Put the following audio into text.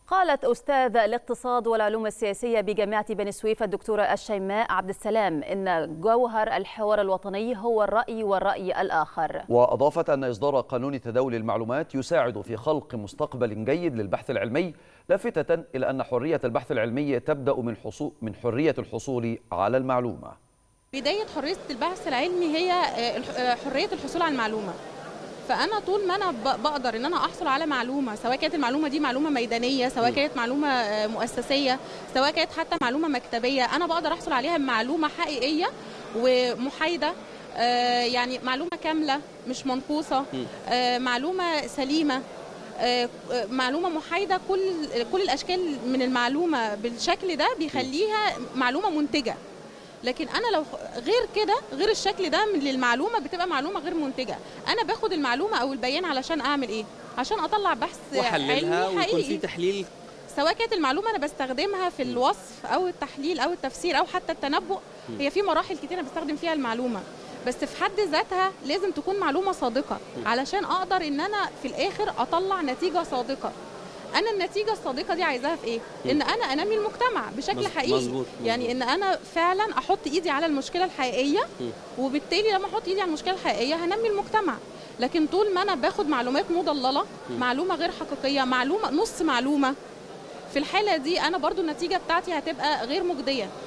قالت أستاذ الاقتصاد والعلوم السياسية بجامعة بني سويف الدكتورة الشيماء عبد السلام إن جوهر الحوار الوطني هو الرأي والرأي الآخر وأضافت أن إصدار قانون تداول المعلومات يساعد في خلق مستقبل جيد للبحث العلمي لافتة إلى أن حرية البحث العلمي تبدأ من, حصول من حرية الحصول على المعلومة بداية حرية البحث العلمي هي حرية الحصول على المعلومة فانا طول ما انا بقدر ان انا احصل على معلومه سواء كانت المعلومه دي معلومه ميدانيه سواء كانت معلومه مؤسسيه سواء كانت حتى معلومه مكتبيه انا بقدر احصل عليها معلومه حقيقيه ومحايده يعني معلومه كامله مش منقوصه معلومه سليمه معلومه محايده كل كل الاشكال من المعلومه بالشكل ده بيخليها معلومه منتجه لكن انا لو غير كده غير الشكل ده من للمعلومه بتبقى معلومه غير منتجه انا باخد المعلومه او البيان علشان اعمل ايه عشان اطلع بحث وحللها علمي ويكون في تحليل سواء كانت المعلومه انا بستخدمها في الوصف او التحليل او التفسير او حتى التنبؤ هي في مراحل كتير انا بستخدم فيها المعلومه بس في حد ذاتها لازم تكون معلومه صادقه علشان اقدر ان انا في الاخر اطلع نتيجه صادقه انا النتيجه الصادقه دي عايزاها في ايه ان انا انمي المجتمع بشكل مزبوط حقيقي مزبوط يعني ان انا فعلا احط ايدي على المشكله الحقيقيه وبالتالي لما احط ايدي على المشكله الحقيقيه هنمي المجتمع لكن طول ما انا باخد معلومات مضلله معلومه غير حقيقيه معلومه نص معلومه في الحاله دي انا برضو النتيجه بتاعتي هتبقى غير مجديه